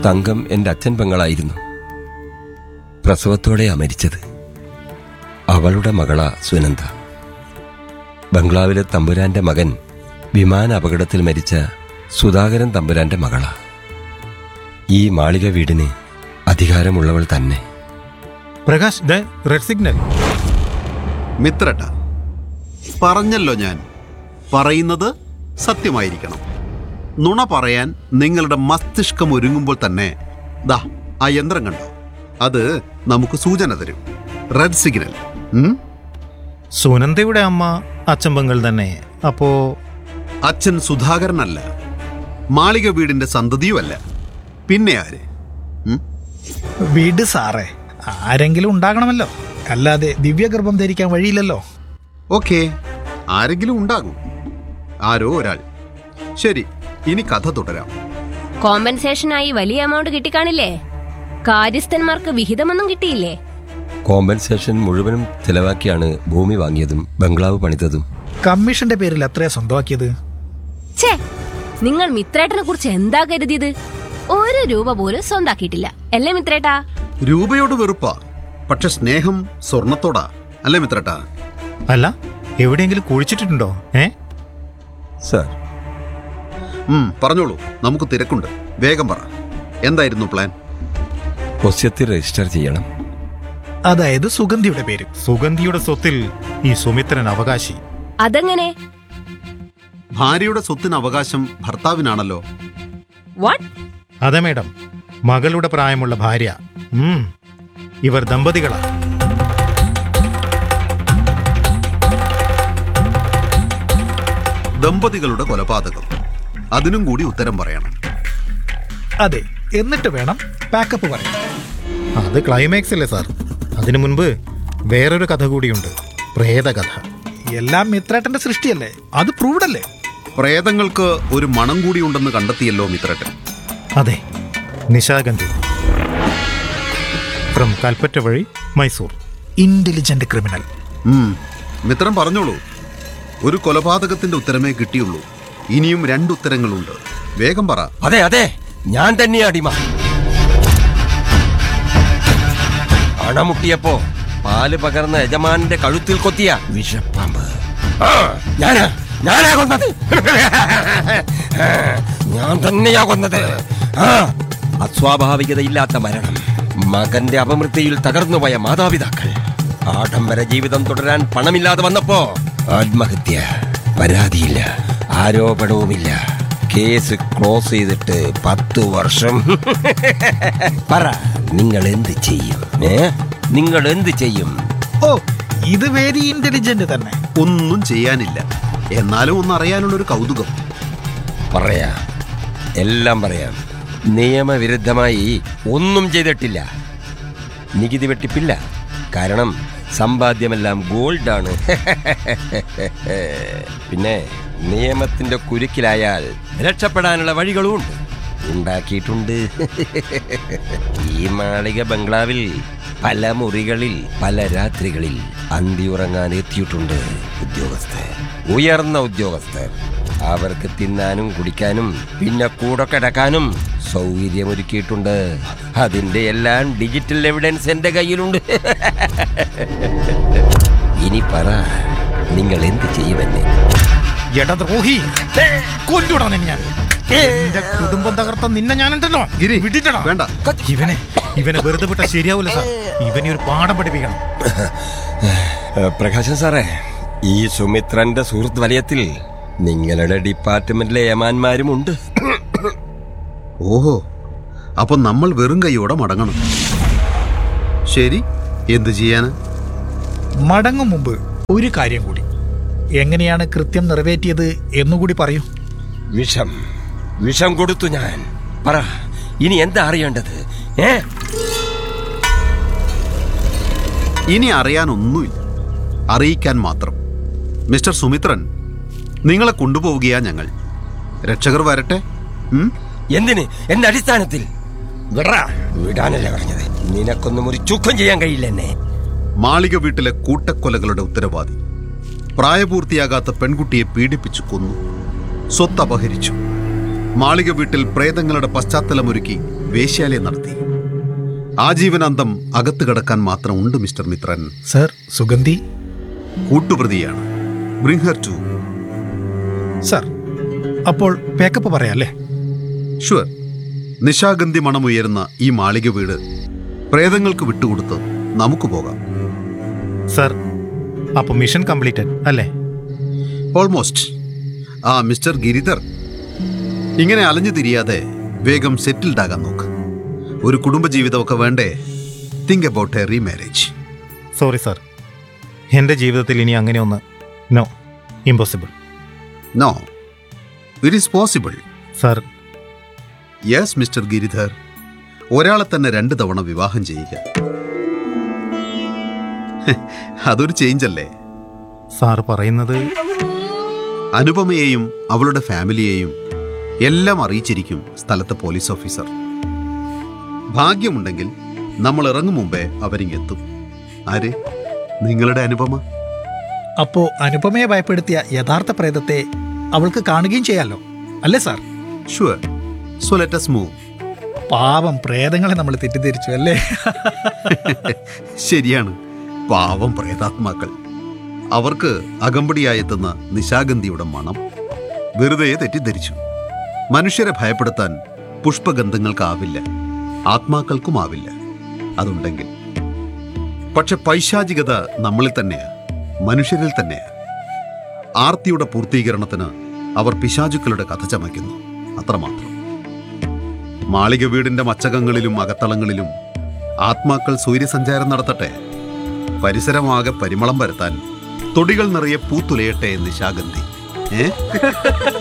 തങ്കം എന്റെ അച്ഛൻ പെങ്ങളായിരുന്നു പ്രസവത്തോടെയാ മരിച്ചത് അവളുടെ മകളാ സുനന്ദ ബംഗ്ലാവിലെ തമ്പുരാന്റെ മകൻ വിമാന അപകടത്തിൽ മരിച്ച സുധാകരൻ തമ്പുരാന്റെ മകളാ ഈ മാളിക വീടിന് അധികാരമുള്ളവൾ തന്നെ പ്രകാശ് ദേ റെഡ് സിഗ്നൽ മിത്രട്ട പറഞ്ഞല്ലോ ഞാൻ പറയുന്നത് സത്യമായിരിക്കണം നുണ പറയാൻ നിങ്ങളുടെ മസ്തിഷ്കം ഒരുങ്ങുമ്പോൾ തന്നെ ദാ ആ യന്ത്രം കണ്ടോ അത് നമുക്ക് സൂചന തരും റെഡ് സിഗ്നൽ ഉം? സുനന്ദയുടെ അമ്മ അച്ഛൻ പെങ്ങൾ തന്നെ അപ്പോ അച്ഛൻ സുധാകരനല്ല മാളിക വീടിന്റെ സന്തതിയുമല്ല പിന്നെ ആര് ഉം? വീട് സാറേ ആരെങ്കിലും ഉണ്ടാകണമല്ലോ അല്ലാതെ ദിവ്യഗർഭം ധരിക്കാൻ വഴിയില്ലല്ലോ ഓക്കെ ആരെങ്കിലും ഉണ്ടാകും ആരോ ഒരാൾ ശരി ഇനി കഥ തുടരാം കോമ്പൻസേഷനായി വലിയ എമൗണ്ട് കിട്ടിക്കാണില്ലേ കാര്യസ്ഥന്മാർക്ക് വിഹിതമൊന്നും കിട്ടിയില്ലേ കോമ്പൻസേഷൻ മുഴുവനും ചെലവാക്കിയാണ് ഭൂമി വാങ്ങിയതും ബംഗ്ലാവ് പണിതതും കമ്മീഷന്റെ പേരിൽ എത്രയാ സ്വന്തമാക്കിയത് ഛേ നിങ്ങൾ മിത്രേട്ടനെ കുറിച്ച് എന്താ കരുതിയത് ഒരു രൂപ പോലും സ്വന്താക്കിയിട്ടില്ല അല്ലേ മിത്രേട്ടാ രൂപയോട് വെറുപ്പാ പക്ഷെ സ്നേഹം സ്വർണത്തോടാ അല്ലേ മിത്രട്ടാ അല്ല എവിടെയെങ്കിലും കുഴിച്ചിട്ടുണ്ടോ ഏ സർ ഉം പറഞ്ഞോളൂ നമുക്ക് തിരക്കുണ്ട് വേഗം പറ എന്തായിരുന്നു പ്ലാൻ ഒസ്യത്തിൽ രജിസ്റ്റർ ചെയ്യണം അതായത് സുഗന്ധിയുടെ പേര് സുഗന്ധിയുടെ സ്വത്തിൽ ഈ സുമിത്രൻ അവകാശി അതെങ്ങനെ ഭാര്യയുടെ സ്വത്തിന് അവകാശം ഭർത്താവിനാണല്ലോ വാട്ട് അതെ മേഡം മകളുടെ പ്രായമുള്ള ഭാര്യ ഉം, ഇവർ ദമ്പതികളാ ദമ്പതികളുടെ കൊലപാതകം അതിനും കൂടി ഉത്തരം പറയണം അതെ എന്നിട്ട് വേണം പാക്കപ്പ് പറയാൻ അത് ക്ലൈമാക്സ് അല്ലേ സാർ അതിനു മുൻപ് വേറൊരു കഥ കൂടിയുണ്ട് പ്രേതകഥ എല്ലാം മിത്രേട്ടന്റെ സൃഷ്ടിയല്ലേ അത് പ്രൂവ്ഡ് അല്ലേ പ്രേതങ്ങൾക്ക് ഒരു മണം കൂടി ഉണ്ടെന്ന് കണ്ടെത്തിയല്ലോ മിത്രട്ടൻ അതെ നിശാഗന്ധി ഫ്രം കൽപ്പറ്റ വഴി മൈസൂർ ഇന്റലിജന്റ് ക്രിമിനൽ ഉം മിത്രം പറഞ്ഞോളൂ ഒരു കൊലപാതകത്തിന്റെ ഉത്തരമേ കിട്ടിയുള്ളൂ ഇനിയും രണ്ടുത്തരങ്ങളുണ്ട് വേഗം പറ അതെ അതെ ഞാൻ തന്നെയാ അടിമ അണമുട്ടിയപ്പോ പാല് പകർന്ന യജമാനന്റെ കഴുത്തിൽ കൊത്തിയ വിഷപ്പാമ്പ് ആ, ഞാനാ ഞാനാ കൊന്നത് ഞാൻ തന്നെയാ കൊന്നത് ആ, അസ്വാഭാവികതയില്ലാത്ത മരണം മകന്റെ അപമൃത്യയിൽ തകർന്നുപോയ മാതാപിതാക്കൾ ആഡംബര ജീവിതം തുടരാൻ പണമില്ലാതെ വന്നപ്പോ ആത്മഹത്യ പരാതിയില്ല ആരോപണവുമില്ല കേസ് ക്ലോസ് ചെയ്തിട്ട് പത്തു വർഷം പറ നിങ്ങൾ എന്ത് ചെയ്യും ഏ നിങ്ങൾ എന്ത് ചെയ്യും ഓ ഇത് വെരി ഇന്റലിജന്റ് തന്നെ ഒന്നും ചെയ്യാനില്ല എന്നാലും ഒന്നറിയാനുള്ളൊരു കൗതുകം പറയാം എല്ലാം പറയാം നിയമവിരുദ്ധമായി ഒന്നും ചെയ്തിട്ടില്ല നികുതി വെട്ടിപ്പില്ല കാരണം സമ്പാദ്യമെല്ലാം ഗോൾഡാണ് പിന്നെ നിയമത്തിന്റെ കുരുക്കിലായാൽ രക്ഷപ്പെടാനുള്ള വഴികളും ഉണ്ട് ഉണ്ടാക്കിയിട്ടുണ്ട് ഈ മാളിക ബംഗ്ലാവിൽ പല മുറികളിൽ പല രാത്രികളിൽ അന്തിയുറങ്ങാൻ എത്തിയിട്ടുണ്ട് ഉദ്യോഗസ്ഥർ ഉയർന്ന ഉദ്യോഗസ്ഥർ അവർക്ക് തിന്നാനും കുടിക്കാനും പിന്നെ കൂടെ കിടക്കാനും സൗകര്യമൊരുക്കിയിട്ടുണ്ട് അതിന്റെ എല്ലാം ഡിജിറ്റൽ എവിഡൻസ് എന്റെ കയ്യിലുണ്ട് ഇനി പറ നിങ്ങൾ എന്ത് ചെയ്യുമെന്നെ എടദ്രോഹി കൊല്ലൂടാ നിന്നെ ഞാൻ എന്റെ കുടുംബം തകർത്ത നിന്നെ ഞാനുണ്ടല്ലോ ഗിരി വിട്ടിട്ടടാ വേണ്ട ഇവനെ ഇവനെ വെറുതെ വിട്ടാൽ ശരിയാവില്ല സാർ ഇവനെ ഒരു പാഠം പഠിപ്പിക്കണം ഏ, പ്രകാശൻ സാറേ ഈ സുമിത്രന്റെ സുഹൃത്ത് വലയത്തിൽ നിങ്ങളുടെ ഡിപ്പാർട്ട്മെന്റിലെ ഏമാന്മാരും ഉണ്ട് ഓഹോ അപ്പൊ നമ്മൾ വെറും കൈയോടെ മടങ്ങണം ശരി എന്തു ചെയ്യാന് മടങ്ങും മുമ്പ് ഒരു കാര്യം കൂടി എങ്ങനെയാണ് കൃത്യം നിറവേറ്റിയത് എന്നുകൂടി പറയൂ വിഷം വിഷം കൊടുത്തു ഞാൻ പറ ഇനി എന്താ അറിയേണ്ടത് ഏ ഇനി അറിയാനൊന്നുമില്ല അറിയിക്കാൻ മാത്രം മിസ്റ്റർ സുമിത്രൻ നിങ്ങളെ കൊണ്ടുപോവുകയാ ഞങ്ങൾ രക്ഷകർ വരട്ടെ ഉം? എന്തിന് എന്റെ അടിസ്ഥാനത്തിൽ വിടറാ വിടാനല്ല പറഞ്ഞത് നിനക്കൊന്നും ഒരു ചുക്കം ചെയ്യാൻ കഴിയില്ല എന്നെ മാളിക വീട്ടിലെ കൂട്ടക്കൊലകളുടെ ഉത്തരവാദി പ്രായപൂർത്തിയാകാത്ത പെൺകുട്ടിയെ പീഡിപ്പിച്ചു കൊന്നു സ്വത്ത് അപഹരിച്ചു മാളിക വീട്ടിൽ പ്രേതങ്ങളുടെ പശ്ചാത്തലമൊരുക്കി വേശ്യാലയം നടത്തി ആജീവനാന്തം അകത്ത് കിടക്കാൻ മാത്രം ഉണ്ട് മിസ്റ്റർ മിത്രൻ സർ സുഗന്ധി കൂട്ടുപ്രതിയാണ് ബ്രിങ് ഹർ ടു സർ അപ്പോൾ പേക്കപ്പ് പറയാല്ലേ ഷുവർ നിശാഗന്ധി മണമുയരുന്ന ഈ മാളിക വീട് പ്രേതങ്ങൾക്ക് വിട്ടുകൊടുത്ത് നമുക്ക് പോകാം സർ അപ്പോൾ മിഷൻ കംപ്ലീറ്റഡ് അല്ലേ ഓൾമോസ്റ്റ് ആ മിസ്റ്റർ ഗിരിധർ ഇങ്ങനെ അലഞ്ഞു തിരിയാതെ വേഗം സെറ്റിൽഡ് ആകാൻ നോക്ക് ഒരു കുടുംബജീവിതമൊക്കെ വേണ്ടേ think about a remarriage sorry sir എൻ്റെ ജീവിതത്തിൽ ഇനി അങ്ങനെ ഒന്ന് no impossible no it is possible sir yes mister Giridhar ഒരാളെ തന്നെ രണ്ട് തവണ വിവാഹം ചെയ്യുക ഹെ, അതൊരു ചേഞ്ച് അല്ലേ സാർ പറയുന്നത് അനുപമയെയും അവളുടെ ഫാമിലിയെയും എല്ലാം അറിയിച്ചിരിക്കും സ്ഥലത്തെ പോലീസ് ഓഫീസർ ഭാഗ്യമുണ്ടെങ്കിൽ നമ്മൾ ഇറങ്ങും മുമ്പേ അവരിങ്ങെത്തും ആര് നിങ്ങളുടെ അനുപമ അപ്പോ അനുപമയെ ഭയപ്പെടുത്തിയ യഥാർത്ഥ പ്രേതത്തെ അവൾക്ക് കാണുകയും ചെയ്യാലോ അല്ലേ sir sure so let's move പാവം പ്രേതങ്ങളെ നമ്മൾ തെറ്റിദ്ധരിച്ചു അല്ലേ ശരിയാണ് പാവം പ്രേതാത്മാക്കൾ അവർക്ക് അകമ്പടിയായെത്തുന്ന നിശാഗന്ധിയുടെ മണം വെറുതെ തെറ്റിദ്ധരിച്ചു മനുഷ്യരെ ഭയപ്പെടുത്താൻ പുഷ്പഗന്ധങ്ങൾക്കാവില്ല ആത്മാക്കൾക്കുമാവില്ല അതുണ്ടെങ്കിൽ പക്ഷെ പൈശാചികത നമ്മളിൽ തന്നെയാ മനുഷ്യരിൽ തന്നെയാ ആർത്തിയുടെ പൂർത്തീകരണത്തിന് അവർ പിശാചുക്കളുടെ കഥ ചമയ്ക്കുന്നു അത്രമാത്രം മാളിക വീടിന്റെ മച്ചകങ്ങളിലും അകത്തളങ്ങളിലും ആത്മാക്കൾ സൂര്യസഞ്ചാരം നടത്തട്ടെ പരിസരമാകെ പരിമളം വരുത്താൻ തൊടികൾ നിറയെ പൂത്തുലയട്ടെ നിശാഗന്ധി ഏ